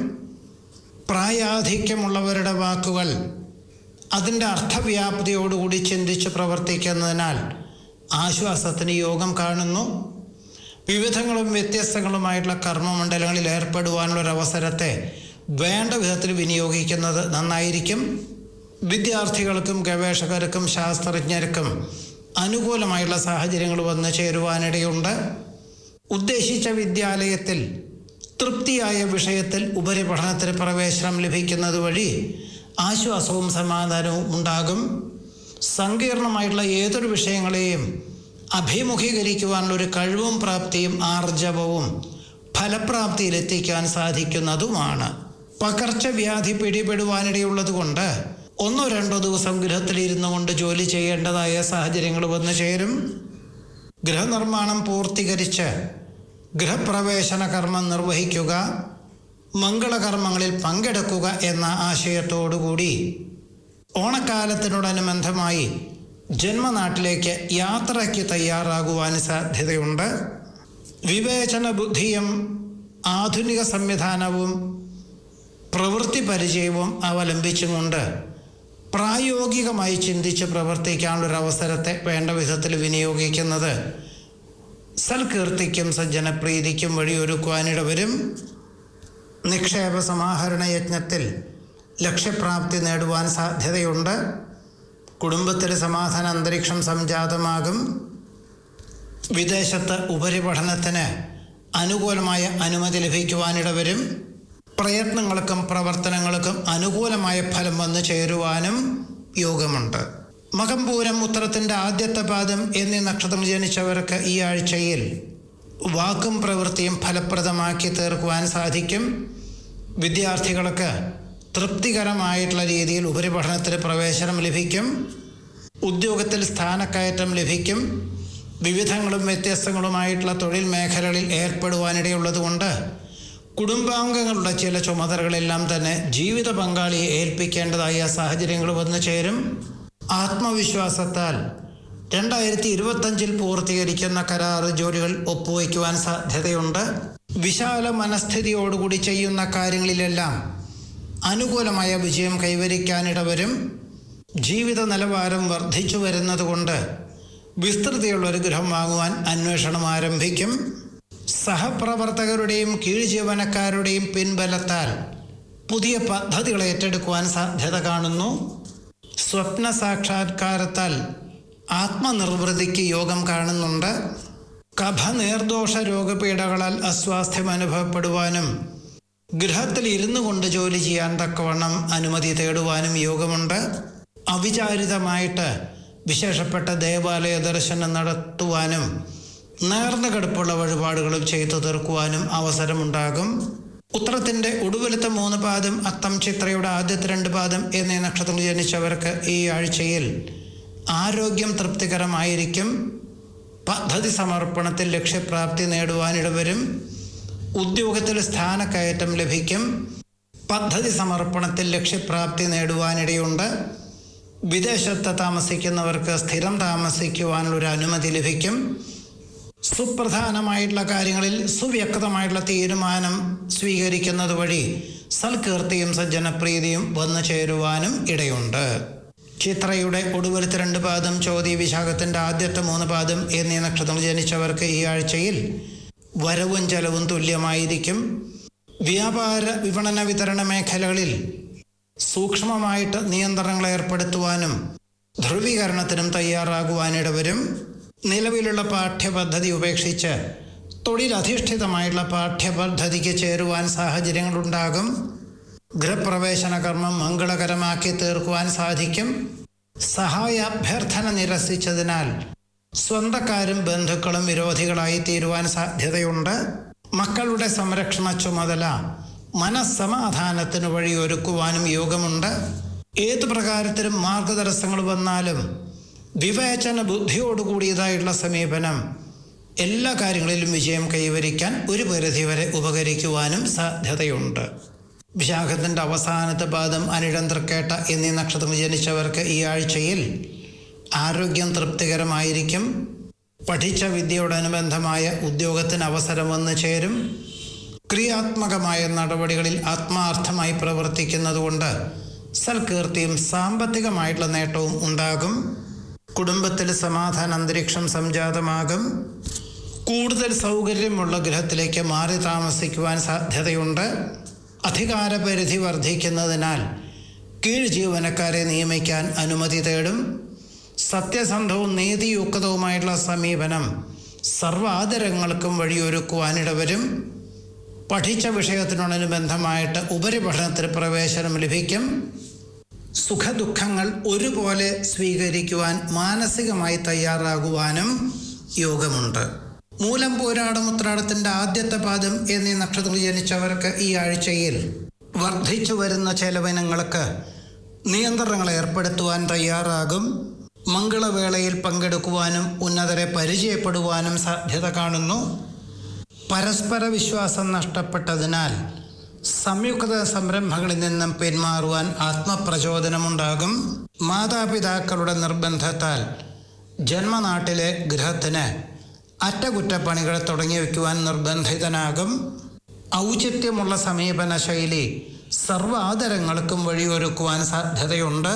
പ്രായാധിക്യമുള്ളവരുടെ വാക്കുകൾ അതിൻ്റെ അർത്ഥവ്യാപ്തിയോടുകൂടി ചിന്തിച്ച് പ്രവർത്തിക്കുന്നതിനാൽ ആശ്വാസത്തിന് യോഗം കാണുന്നു വിവിധങ്ങളും വ്യത്യസ്തങ്ങളുമായിട്ടുള്ള കർമ്മമണ്ഡലങ്ങളിൽ ഏർപ്പെടുവാനുള്ള ഒരു അവസരത്തെ വേണ്ട വിധത്തിൽ വിനിയോഗിക്കുന്നത് നന്നായിരിക്കും വിദ്യാർത്ഥികൾക്കും ഗവേഷകർക്കും ശാസ്ത്രജ്ഞർക്കും അനുകൂലമായുള്ള സാഹചര്യങ്ങൾ വന്നു ചേരുവാനിടയുണ്ട് ഉദ്ദേശിച്ച വിദ്യാലയത്തിൽ തൃപ്തിയായ വിഷയത്തിൽ ഉപരിപഠനത്തിന് പ്രവേശനം ലഭിക്കുന്നത് വഴി ആശ്വാസവും സമാധാനവും ഉണ്ടാകും സങ്കീർണമായിട്ടുള്ള ഏതൊരു വിഷയങ്ങളെയും അഭിമുഖീകരിക്കുവാനുള്ള ഒരു കഴിവും പ്രാപ്തിയും ആർജവവും ഫലപ്രാപ്തിയിലെത്തിക്കാൻ സാധിക്കുന്നതുമാണ് പകർച്ചവ്യാധി പിടിപെടുവാനിടയുള്ളത് കൊണ്ട് ഒന്നോ രണ്ടോ ദിവസം ഗൃഹത്തിലിരുന്നു കൊണ്ട് ജോലി ചെയ്യേണ്ടതായ സാഹചര്യങ്ങൾ വന്നു ചേരും ഗൃഹനിർമ്മാണം പൂർത്തീകരിച്ച് ഗൃഹപ്രവേശന കർമ്മം നിർവഹിക്കുക മംഗളകർമ്മങ്ങളിൽ പങ്കെടുക്കുക എന്ന ആശയത്തോടുകൂടി ഓണക്കാലത്തിനോടനുബന്ധമായി ജന്മനാട്ടിലേക്ക് യാത്രയ്ക്ക് തയ്യാറാകുവാൻ സാധ്യതയുണ്ട് വിവേചന ബുദ്ധിയും ആധുനിക സംവിധാനവും പ്രവൃത്തി പരിചയവും അവലംബിച്ചുകൊണ്ട് പ്രായോഗികമായി ചിന്തിച്ച് പ്രവർത്തിക്കാനുള്ളൊരു അവസരത്തെ വേണ്ട വിധത്തിൽ വിനിയോഗിക്കുന്നത് സൽകീർത്തിക്കും സജ്ജനപ്രീതിക്കും വഴിയൊരുക്കുവാനിടവരും നിക്ഷേപ സമാഹരണ യജ്ഞത്തിൽ ലക്ഷ്യപ്രാപ്തി നേടുവാൻ സാധ്യതയുണ്ട് കുടുംബത്തിൽ സമാധാന അന്തരീക്ഷം സംജാതമാകും വിദേശത്ത് ഉപരിപഠനത്തിന് അനുകൂലമായ അനുമതി ലഭിക്കുവാനിടവരും പ്രയത്നങ്ങൾക്കും പ്രവർത്തനങ്ങൾക്കും അനുകൂലമായ ഫലം വന്നു ചേരുവാനും യോഗമുണ്ട് മകംപൂരം ഉത്തരത്തിൻ്റെ ആദ്യത്തെ പാദം എന്നീ നക്ഷത്രം ജനിച്ചവർക്ക് ഈ ആഴ്ചയിൽ വാക്കും പ്രവൃത്തിയും ഫലപ്രദമാക്കി തീർക്കുവാൻ സാധിക്കും വിദ്യാർത്ഥികൾക്ക് തൃപ്തികരമായിട്ടുള്ള രീതിയിൽ ഉപരിപഠനത്തിന് പ്രവേശനം ലഭിക്കും ഉദ്യോഗത്തിൽ സ്ഥാനക്കയറ്റം ലഭിക്കും വിവിധങ്ങളും വ്യത്യസ്തങ്ങളുമായിട്ടുള്ള തൊഴിൽ മേഖലകളിൽ ഏർപ്പെടുവാനിടയുള്ളതുകൊണ്ട് കുടുംബാംഗങ്ങളുടെ ചില ചുമതലകളെല്ലാം തന്നെ ജീവിത പങ്കാളിയെ ഏൽപ്പിക്കേണ്ടതായ സാഹചര്യങ്ങൾ വന്നു ചേരും ആത്മവിശ്വാസത്താൽ രണ്ടായിരത്തി ഇരുപത്തഞ്ചിൽ പൂർത്തീകരിക്കുന്ന കരാറ് ജോലികൾ ഒപ്പുവയ്ക്കുവാൻ സാധ്യതയുണ്ട് വിശാല മനസ്ഥിതിയോടുകൂടി ചെയ്യുന്ന കാര്യങ്ങളിലെല്ലാം അനുകൂലമായ വിജയം കൈവരിക്കാനിടവരും ജീവിത നിലവാരം വർദ്ധിച്ചു വരുന്നതുകൊണ്ട് വിസ്തൃതിയുള്ള ഒരു ഗൃഹം വാങ്ങുവാൻ അന്വേഷണം ആരംഭിക്കും സഹപ്രവർത്തകരുടെയും കീഴ് ജീവനക്കാരുടെയും പിൻബലത്താൽ പുതിയ പദ്ധതികൾ ഏറ്റെടുക്കുവാൻ സാധ്യത കാണുന്നു സ്വപ്ന സാക്ഷാത്കാരത്താൽ ആത്മനിർവൃതിക്ക് യോഗം കാണുന്നുണ്ട് കഫ നീർദോഷ രോഗപീഠകളാൽ അസ്വാസ്ഥ്യം അനുഭവപ്പെടുവാനും ഗൃഹത്തിൽ ഇരുന്നു കൊണ്ട് ജോലി ചെയ്യാൻ തക്കവണ്ണം അനുമതി തേടുവാനും യോഗമുണ്ട് അവിചാരിതമായിട്ട് വിശേഷപ്പെട്ട ദേവാലയ ദർശനം നടത്തുവാനും നേർന്ന കടുപ്പുള്ള വഴിപാടുകളും ചെയ്തു തീർക്കുവാനും അവസരമുണ്ടാകും ഉത്തരത്തിൻ്റെ ഒടുവിലത്തെ മൂന്ന് പാദം അത്തം ചിത്രയുടെ ആദ്യത്തെ രണ്ട് പാദം എന്നീ നക്ഷത്രങ്ങൾ ജനിച്ചവർക്ക് ഈ ആഴ്ചയിൽ ആരോഗ്യം തൃപ്തികരമായിരിക്കും പദ്ധതി സമർപ്പണത്തിൽ ലക്ഷ്യപ്രാപ്തി നേടുവാനിടവരും ഉദ്യോഗത്തിൽ സ്ഥാനക്കയറ്റം ലഭിക്കും പദ്ധതി സമർപ്പണത്തിൽ ലക്ഷ്യപ്രാപ്തി നേടുവാനിടയുണ്ട് വിദേശത്ത് താമസിക്കുന്നവർക്ക് സ്ഥിരം താമസിക്കുവാനുള്ളൊരു അനുമതി ലഭിക്കും സുപ്രധാനമായിട്ടുള്ള കാര്യങ്ങളിൽ സുവ്യക്തമായിട്ടുള്ള തീരുമാനം സ്വീകരിക്കുന്നത് വഴി സൽകീർത്തിയും സജ്ജനപ്രീതിയും വന്നു ചേരുവാനും ഇടയുണ്ട് ചിത്രയുടെ ഒടുവിലത്തെ രണ്ട് പാദം ചോതി വിശാഖത്തിൻ്റെ ആദ്യത്തെ മൂന്ന് പാദം എന്നീ നക്ഷത്രങ്ങൾ ജനിച്ചവർക്ക് ഈ ആഴ്ചയിൽ വരവും ചെലവും തുല്യമായിരിക്കും വ്യാപാര വിപണന വിതരണ മേഖലകളിൽ സൂക്ഷ്മമായിട്ട് നിയന്ത്രണങ്ങൾ ഏർപ്പെടുത്തുവാനും ധ്രുവീകരണത്തിനും തയ്യാറാകുവാനിടവരും നിലവിലുള്ള പാഠ്യപദ്ധതി ഉപേക്ഷിച്ച് തൊഴിലധിഷ്ഠിതമായുള്ള പാഠ്യപദ്ധതിക്ക് ചേരുവാൻ സാഹചര്യങ്ങളുണ്ടാകും ഗൃഹപ്രവേശന കർമ്മം മംഗളകരമാക്കി തീർക്കുവാൻ സാധിക്കും സഹായ അഭ്യർത്ഥന നിരസിച്ചതിനാൽ സ്വന്തക്കാരും ബന്ധുക്കളും വിരോധികളായി തീരുവാൻ സാധ്യതയുണ്ട് മക്കളുടെ സംരക്ഷണ ചുമതല മനസ്സമാധാനത്തിന് വഴിയൊരുക്കുവാനും യോഗമുണ്ട് ഏതു പ്രകാരത്തിലും മാർഗതടസ്സങ്ങൾ വന്നാലും വിവേചന ബുദ്ധിയോടുകൂടിയതായിട്ടുള്ള സമീപനം എല്ലാ കാര്യങ്ങളിലും വിജയം കൈവരിക്കാൻ ഒരു പരിധിവരെ ഉപകരിക്കുവാനും സാധ്യതയുണ്ട് വിശാഖത്തിൻ്റെ അവസാനത്തെ പാദം അനിഴം തൃക്കേട്ട എന്നീ നക്ഷത്രങ്ങൾ ജനിച്ചവർക്ക് ഈ ആഴ്ചയിൽ ആരോഗ്യം തൃപ്തികരമായിരിക്കും പഠിച്ച വിദ്യയോടനുബന്ധമായ ഉദ്യോഗത്തിന് അവസരം വന്നു ചേരും ക്രിയാത്മകമായ നടപടികളിൽ ആത്മാർത്ഥമായി പ്രവർത്തിക്കുന്നതുകൊണ്ട് സൽകീർത്തിയും സാമ്പത്തികമായിട്ടുള്ള നേട്ടവും ഉണ്ടാകും കുടുംബത്തിൽ സമാധാന അന്തരീക്ഷം സംജാതമാകും കൂടുതൽ സൗകര്യമുള്ള ഗ്രഹത്തിലേക്ക് മാറി താമസിക്കുവാൻ സാധ്യതയുണ്ട് അധികാരപരിധി വർദ്ധിക്കുന്നതിനാൽ കീഴ് ജീവനക്കാരെ നിയമിക്കാൻ അനുമതി തേടും സത്യസന്ധവും നീതിയുക്തവുമായിട്ടുള്ള സമീപനം സർവാദരങ്ങൾക്കും വഴിയൊരുക്കുവാനിടവരും പഠിച്ച വിഷയത്തിനോടനുബന്ധമായിട്ട് ഉപരിപഠനത്തിന് പ്രവേശനം ലഭിക്കും സുഖദുഃഖങ്ങൾ ഒരുപോലെ സ്വീകരിക്കുവാൻ മാനസികമായി തയ്യാറാകുവാനും യോഗമുണ്ട് മൂലം പോരാടം ഉത്രാടത്തിൻ്റെ ആദ്യത്തെ പാദം എന്നീ നക്ഷത്രങ്ങൾ ജനിച്ചവർക്ക് ഈ ആഴ്ചയിൽ വർദ്ധിച്ചു വരുന്ന ചെലവിനങ്ങൾക്ക് നിയന്ത്രണങ്ങൾ ഏർപ്പെടുത്തുവാൻ തയ്യാറാകും മംഗളവേളയിൽ പങ്കെടുക്കുവാനും ഉന്നതരെ പരിചയപ്പെടുവാനും സാധ്യത കാണുന്നു പരസ്പര വിശ്വാസം നഷ്ടപ്പെട്ടതിനാൽ സംയുക്ത സംരംഭങ്ങളിൽ നിന്നും പിന്മാറുവാൻ ആത്മപ്രചോദനമുണ്ടാകും മാതാപിതാക്കളുടെ നിർബന്ധത്താൽ ജന്മനാട്ടിലെ ഗൃഹത്തിന് അറ്റകുറ്റപ്പണികൾ തുടങ്ങി വയ്ക്കുവാൻ നിർബന്ധിതനാകും ഔചിത്യമുള്ള സമീപന ശൈലി സർവാദരങ്ങൾക്കും വഴിയൊരുക്കുവാൻ സാധ്യതയുണ്ട്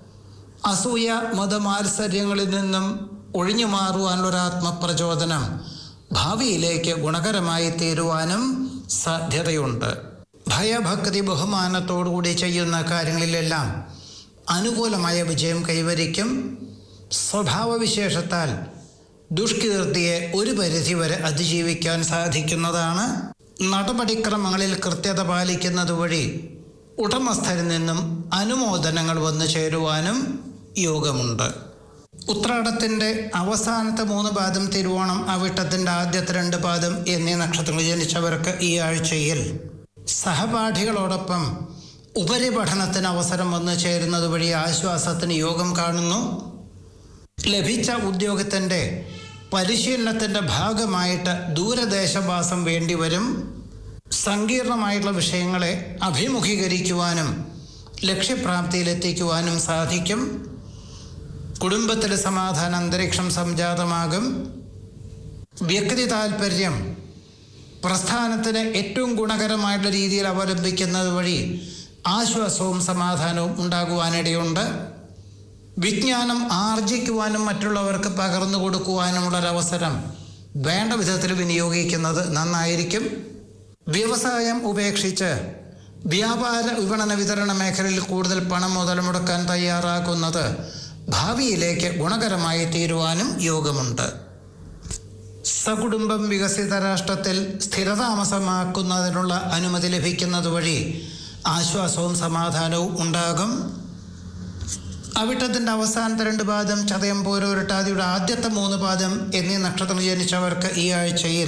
അസൂയ മതമാത്സര്യങ്ങളിൽ നിന്നും ഒഴിഞ്ഞു മാറുവാനുള്ള ആത്മപ്രചോദനം ഭാവിയിലേക്ക് ഗുണകരമായി തീരുവാനും സാധ്യതയുണ്ട് ഭയഭക്തി ബഹുമാനത്തോടുകൂടി ചെയ്യുന്ന കാര്യങ്ങളിലെല്ലാം അനുകൂലമായ വിജയം കൈവരിക്കും സ്വഭാവവിശേഷത്താൽ ദുഷ്കീർത്തിയെ ഒരു പരിധിവരെ അതിജീവിക്കാൻ സാധിക്കുന്നതാണ് നടപടിക്രമങ്ങളിൽ കൃത്യത പാലിക്കുന്നത് വഴി ഉടമസ്ഥരിൽ നിന്നും അനുമോദനങ്ങൾ വന്നു ചേരുവാനും യോഗമുണ്ട് ഉത്രാടത്തിൻ്റെ അവസാനത്തെ മൂന്ന് പാദം തിരുവോണം അവിട്ടത്തിൻ്റെ ആദ്യത്തെ രണ്ട് പാദം എന്നീ നക്ഷത്രങ്ങൾ ജനിച്ചവർക്ക് ഈ ആഴ്ചയിൽ സഹപാഠികളോടൊപ്പം ഉപരിപഠനത്തിന് അവസരം വന്നു ചേരുന്നത് വഴി ആശ്വാസത്തിന് യോഗം കാണുന്നു ലഭിച്ച ഉദ്യോഗത്തിൻ്റെ പരിശീലനത്തിൻ്റെ ഭാഗമായിട്ട് ദൂരദേശവാസം വേണ്ടിവരും സങ്കീർണമായിട്ടുള്ള വിഷയങ്ങളെ അഭിമുഖീകരിക്കുവാനും ലക്ഷ്യപ്രാപ്തിയിലെത്തിക്കുവാനും സാധിക്കും കുടുംബത്തിലെ സമാധാന അന്തരീക്ഷം സംജാതമാകും വ്യക്തി താൽപ്പര്യം പ്രസ്ഥാനത്തിന് ഏറ്റവും ഗുണകരമായിട്ടുള്ള രീതിയിൽ അവലംബിക്കുന്നത് വഴി ആശ്വാസവും സമാധാനവും ഉണ്ടാകുവാനിടയുണ്ട് വിജ്ഞാനം ആർജിക്കുവാനും മറ്റുള്ളവർക്ക് പകർന്നു കൊടുക്കുവാനുമുള്ളൊരവസരം വേണ്ട വിധത്തിൽ വിനിയോഗിക്കുന്നത് നന്നായിരിക്കും വ്യവസായം ഉപേക്ഷിച്ച് വ്യാപാര വിപണന വിതരണ മേഖലയിൽ കൂടുതൽ പണം മുതൽ മുടക്കാൻ തയ്യാറാക്കുന്നത് ഭാവിയിലേക്ക് ഗുണകരമായി തീരുവാനും യോഗമുണ്ട് സകുടുംബം വികസിത രാഷ്ട്രത്തിൽ സ്ഥിരതാമസമാക്കുന്നതിനുള്ള അനുമതി ലഭിക്കുന്നത് വഴി ആശ്വാസവും സമാധാനവും ഉണ്ടാകും അവിട്ടത്തിൻ്റെ അവസാനത്തെ രണ്ട് പാദം ചതയം പോരോരട്ടാതിയുടെ ആദ്യത്തെ മൂന്ന് പാദം എന്നീ നക്ഷത്രം ജനിച്ചവർക്ക് ഈ ആഴ്ചയിൽ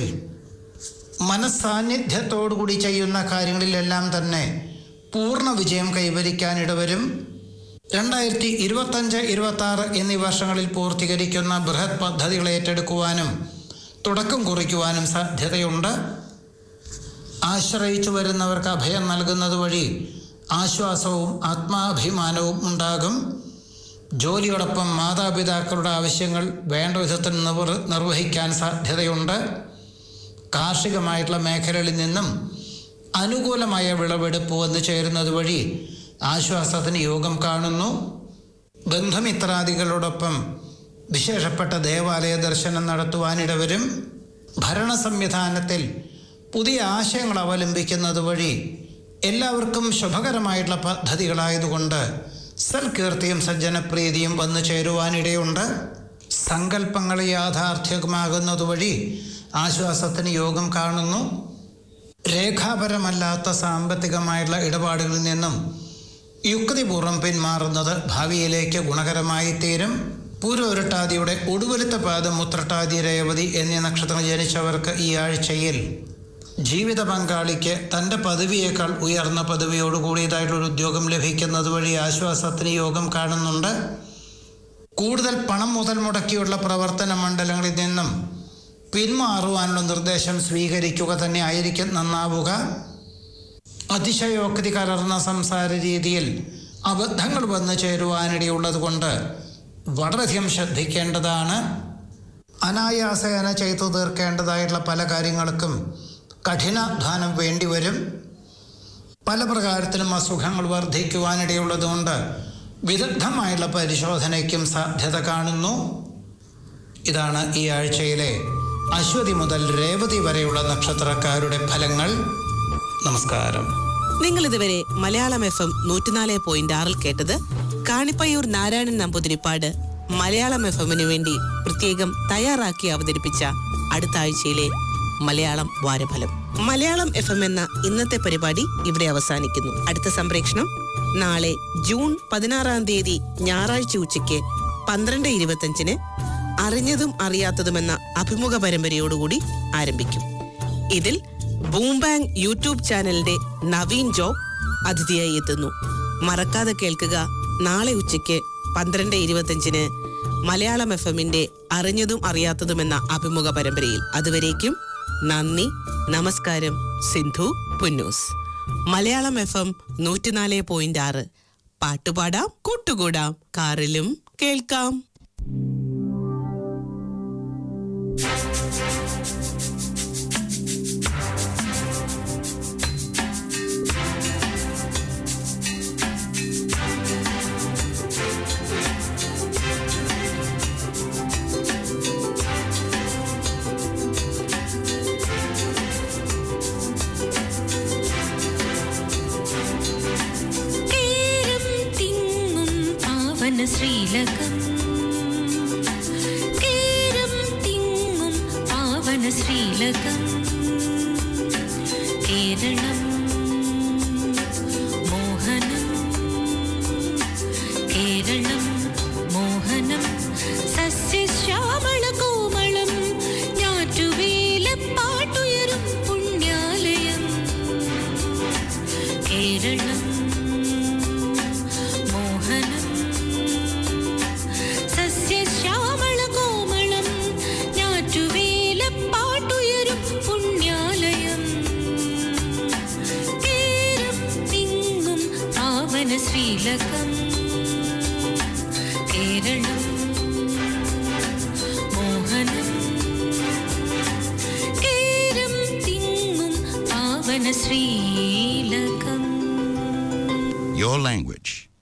മനസ്സാന്നിധ്യത്തോടുകൂടി ചെയ്യുന്ന കാര്യങ്ങളിലെല്ലാം തന്നെ പൂർണ്ണ വിജയം കൈവരിക്കാൻ ഇടവരും രണ്ടായിരത്തി ഇരുപത്തഞ്ച് ഇരുപത്തി ആറ് എന്നീ വർഷങ്ങളിൽ പൂർത്തീകരിക്കുന്ന ബൃഹത് പദ്ധതികൾ ഏറ്റെടുക്കുവാനും തുടക്കം കുറിക്കുവാനും സാധ്യതയുണ്ട് ആശ്രയിച്ചു വരുന്നവർക്ക് അഭയം നൽകുന്നത് വഴി ആശ്വാസവും ആത്മാഭിമാനവും ഉണ്ടാകും ജോലിയോടൊപ്പം മാതാപിതാക്കളുടെ ആവശ്യങ്ങൾ വേണ്ട വിധത്തിൽ നിവർ നിർവഹിക്കാൻ സാധ്യതയുണ്ട് കാർഷികമായിട്ടുള്ള മേഖലകളിൽ നിന്നും അനുകൂലമായ വിളവെടുപ്പ് വന്നു ചേരുന്നത് വഴി ആശ്വാസത്തിന് യോഗം കാണുന്നു ബന്ധുമിത്രാദികളോടൊപ്പം വിശേഷപ്പെട്ട ദേവാലയ ദർശനം നടത്തുവാനിടവരും ഭരണ സംവിധാനത്തിൽ പുതിയ ആശയങ്ങൾ അവലംബിക്കുന്നത് വഴി എല്ലാവർക്കും ശുഭകരമായിട്ടുള്ള പദ്ധതികളായതുകൊണ്ട് സൽകീർത്തിയും സജ്ജനപ്രീതിയും വന്നു ചേരുവാനിടയുണ്ട് സങ്കല്പങ്ങൾ യാഥാർത്ഥ്യമാകുന്നത് വഴി ആശ്വാസത്തിന് യോഗം കാണുന്നു രേഖാപരമല്ലാത്ത സാമ്പത്തികമായിട്ടുള്ള ഇടപാടുകളിൽ നിന്നും യുക്തിപൂർവ്വം പിന്മാറുന്നത് ഭാവിയിലേക്ക് ഗുണകരമായി തീരും പൂരോരട്ടാദിയുടെ ഒടുവിലത്തെ പാദം ഉത്രട്ടാതി രേവതി എന്നീ നക്ഷത്രങ്ങൾ ജനിച്ചവർക്ക് ഈ ആഴ്ചയിൽ ജീവിത പങ്കാളിക്ക് തൻ്റെ പദവിയേക്കാൾ ഉയർന്ന പദവിയോട് കൂടിയതായിട്ടുള്ളൊരു ഉദ്യോഗം ലഭിക്കുന്നത് വഴി ആശ്വാസത്തിന് യോഗം കാണുന്നുണ്ട് കൂടുതൽ പണം മുതൽ മുടക്കിയുള്ള പ്രവർത്തന മണ്ഡലങ്ങളിൽ നിന്നും പിന്മാറുവാനുള്ള നിർദ്ദേശം സ്വീകരിക്കുക തന്നെ ആയിരിക്കും നന്നാവുക അതിശയോക്തി കലർന്ന സംസാര രീതിയിൽ അബദ്ധങ്ങൾ വന്നു ചേരുവാനിടയുള്ളത് കൊണ്ട് വളരെയധികം ശ്രദ്ധിക്കേണ്ടതാണ് അനായാസേന ചെയ്തു തീർക്കേണ്ടതായിട്ടുള്ള പല കാര്യങ്ങൾക്കും കഠിനാധ്വാനം വേണ്ടിവരും പല പ്രകാരത്തിലും അസുഖങ്ങൾ വർദ്ധിക്കുവാനിടയുള്ളതുകൊണ്ട് വിദഗ്ധമായുള്ള പരിശോധനയ്ക്കും സാധ്യത കാണുന്നു ഇതാണ് ഈ ആഴ്ചയിലെ അശ്വതി മുതൽ രേവതി വരെയുള്ള നക്ഷത്രക്കാരുടെ ഫലങ്ങൾ നമസ്കാരം നിങ്ങൾ ഇതുവരെ മലയാളം എഫ് എം നൂറ്റിനാല് പോയിന്റ് ആറിൽ കേട്ടത് കാണിപ്പയ്യൂർ നാരായണൻ നമ്പൂതിരിപ്പാട് മലയാളം എഫ് എമ്മിന് വേണ്ടി പ്രത്യേകം തയ്യാറാക്കി അവതരിപ്പിച്ച അടുത്ത ആഴ്ചയിലെ മലയാളം വാരഫലം മലയാളം എഫ് എം എന്ന ഇന്നത്തെ പരിപാടി ഇവിടെ അവസാനിക്കുന്നു അടുത്ത സംപ്രേഷണം നാളെ ജൂൺ പതിനാറാം തീയതി ഞായറാഴ്ച ഉച്ചയ്ക്ക് പന്ത്രണ്ട് ഇരുപത്തഞ്ചിന് അറിഞ്ഞതും അറിയാത്തതുമെന്ന അഭിമുഖ പരമ്പരയോടുകൂടി ആരംഭിക്കും ഇതിൽ ബൂംബാങ് യൂട്യൂബ് ചാനലിന്റെ നവീൻ ജോബ് അതിഥിയായി എത്തുന്നു മറക്കാതെ കേൾക്കുക നാളെ ഉച്ചയ്ക്ക് പന്ത്രണ്ട് ഇരുപത്തഞ്ചിന് മലയാളം എഫ് എമ്മിന്റെ അറിഞ്ഞതും അറിയാത്തതുമെന്ന അഭിമുഖ പരമ്പരയിൽ അതുവരേക്കും നന്ദി നമസ്കാരം സിന്ധു പുന്നൂസ് മലയാളം എഫ് എം നൂറ്റിനാല് പോയിന്റ് ആറ് പാട്ടുപാടാം കൂട്ടുകൂടാം കാറിലും കേൾക്കാം കേരം തിങ്ങും പാവന ശ്രീലകം കേരം തിങ്ങും പാവന ശ്രീലകം കേരളം മോഹനം കേരളം മോഹനം സസ്യശ്യാമള കോമളം ഞാറ്റുവേല പാട്ടുയരും പുണ്യാലയം കേരളം മോഹനം സസ്യശ്യാമള കോമളം ഞാറ്റുവേല പാട്ടുയരും പുണ്യാലയം കേരം തിങ്ങും പാവന ശ്രീലകം കേരളം മോഹനം കേരം തിങ്ങും പാവന ശ്രീലകം Your language.